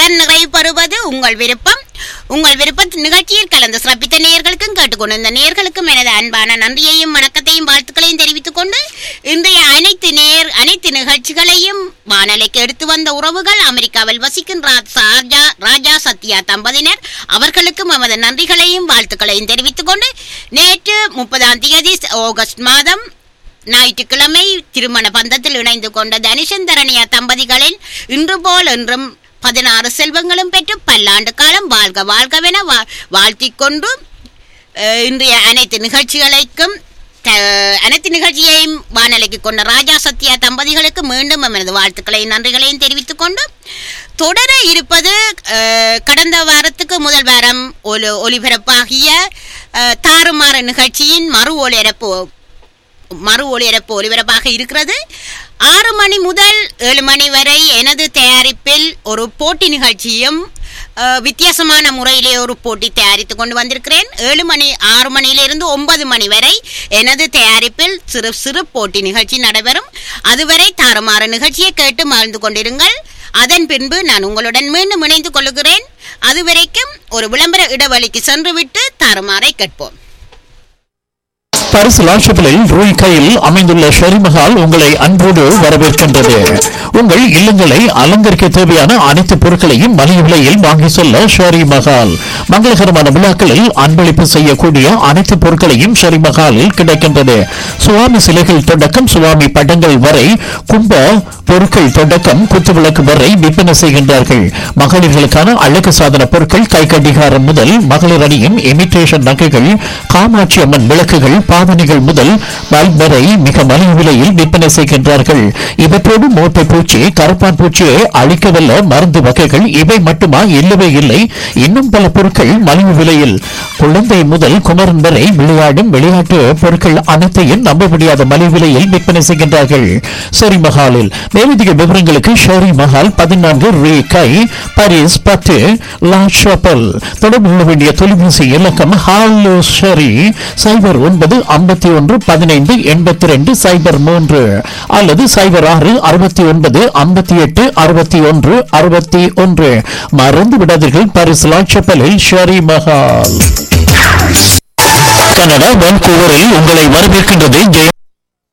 இத்துடன் நிறைவு பெறுவது உங்கள் விருப்பம் உங்கள் விருப்ப நிகழ்ச்சியில் கலந்து சிறப்பித்த நேயர்களுக்கும் கேட்டுக்கொண்டிருந்த நேயர்களுக்கும் எனது அன்பான நன்றியையும் வணக்கத்தையும் வாழ்த்துக்களையும் தெரிவித்துக் கொண்டு இன்றைய அனைத்து நேர் அனைத்து நிகழ்ச்சிகளையும் வானொலிக்கு எடுத்து வந்த உறவுகள் அமெரிக்காவில் வசிக்கின்ற ராஜா ராஜா சத்யா தம்பதியினர் அவர்களுக்கும் நமது நன்றிகளையும் வாழ்த்துக்களையும் தெரிவித்துக் கொண்டு நேற்று முப்பதாம் தேதி ஆகஸ்ட் மாதம் ஞாயிற்றுக்கிழமை திருமண பந்தத்தில் இணைந்து கொண்ட தனிஷன் தரணியா தம்பதிகளின் இன்று போல் என்றும் பதினாறு செல்வங்களும் பெற்று பல்லாண்டு காலம் வாழ்க வாழ்கவென வா- வாழ்த்திக் கொண்டு அஹ், இன்றைய அனைத்து நிகழ்ச்சிகளுக்கும் த- அனைத்து நிகழ்ச்சியையும் வானொலிக்கு கொண்ட ராஜா சத்யா தம்பதிகளுக்கு மீண்டும் எமது வாழ்த்துக்களையும் நன்றிகளையும் தெரிவித்துக் கொண்டு தொடர இருப்பது அஹ், கடந்த வாரத்துக்கு முதல் வாரம் ஒலி ஒலிபரப்பாகிய அஹ், தாறுமாறு நிகழ்ச்சியின் மறு ஒலிபரப்பு மறு ஒளிபரப்பு ஒலிபரப்பாக இருக்கிறது ஆறு மணி முதல் ஏழு மணி வரை எனது தயாரிப்பில் ஒரு போட்டி நிகழ்ச்சியும் அஹ், வித்தியாசமான முறையிலே ஒரு போட்டி தயாரித்து கொண்டு வந்திருக்கிறேன் ஏழு மணி ஆறு மணியிலிருந்து ஒன்பது மணி வரை எனது தயாரிப்பில் சிறு சிறு போட்டி நிகழ்ச்சி நடைபெறும் அதுவரை தாறுமாறு நிகழ்ச்சியை கேட்டு மகிழ்ந்து கொண்டிருங்கள் அதன் பின்பு நான் உங்களுடன் மீண்டும் இணைந்து கொள்ளுகிறேன் அதுவரைக்கும் ஒரு விளம்பர இடைவெளிக்கு சென்றுவிட்டு தாறுமாறை கேட்போம் பரிசு லாஷபிளில் ரூய் கையில் அமைந்துள்ள ஷெரிமஹால் உங்களை அன்போடு வரவேற்கின்றது உங்கள் இல்லங்களை அலங்கரிக்க தேவையான அனைத்து பொருட்களையும் மலிவு விலையில் வாங்கி செல்ல ஷெரி மஹால் மங்களகரமான விழாக்களில் அன்பளிப்பு செய்யக்கூடிய அனைத்து பொருட்களையும் ஷெரி மஹாலில் கிடைக்கின்றது சுவாமி சிலைகள் தொடக்கம் சுவாமி படங்கள் வரை கும்ப பொருட்கள் தொடக்கம் குத்துவிளக்கு வரை விற்பனை செய்கின்றார்கள் மகளிர்களுக்கான அழகு சாதன பொருட்கள் கை கடிகாரம் முதல் மகளிர் அணியும் இமிட்டேஷன் நகைகள் காமாட்சி அம்மன் விளக்குகள் பாவனைகள் முதல் பல்ப் வரை மிக மலிவு விலையில் விற்பனை செய்கின்றார்கள் இவற்றோடு மூட்டை பூச்சி கருப்பான் பூச்சியை அழிக்கவல்ல மருந்து வகைகள் இவை மட்டுமா இல்லவே இல்லை இன்னும் பல பொருட்கள் மலிவு விலையில் குழந்தை முதல் குமரன் வரை விளையாடும் விளையாட்டு பொருட்கள் அனைத்தையும் நம்ப முடியாத மலிவு விலையில் விற்பனை செய்கின்றார்கள் ஷெரி மஹாலில் மேலதிக விவரங்களுக்கு ஷெரி மஹால் பதினான்கு ரே கை பாரிஸ் பத்து லா ஷாப்பல் தொடர்பு கொள்ள வேண்டிய தொலைபேசி இலக்கம் ஹாலோ ஷெரி சைபர் ஒன்பது ஐம்பத்தி ஒன்று பதினைந்து எண்பத்தி ரெண்டு சைபர் மூன்று அல்லது சைபர் ஆறு அறுபத்தி ஒன்பது ஐம்பத்தி எட்டு அறுபத்தி ஒன்று அறுபத்தி ஒன்று மறந்து விடாதீர்கள் பாரிஸ் லா ஷாப்பலில் ஷெரி மஹால் கனடா வான்கூவரில் உங்களை வரவேற்கின்றது ஜெயம்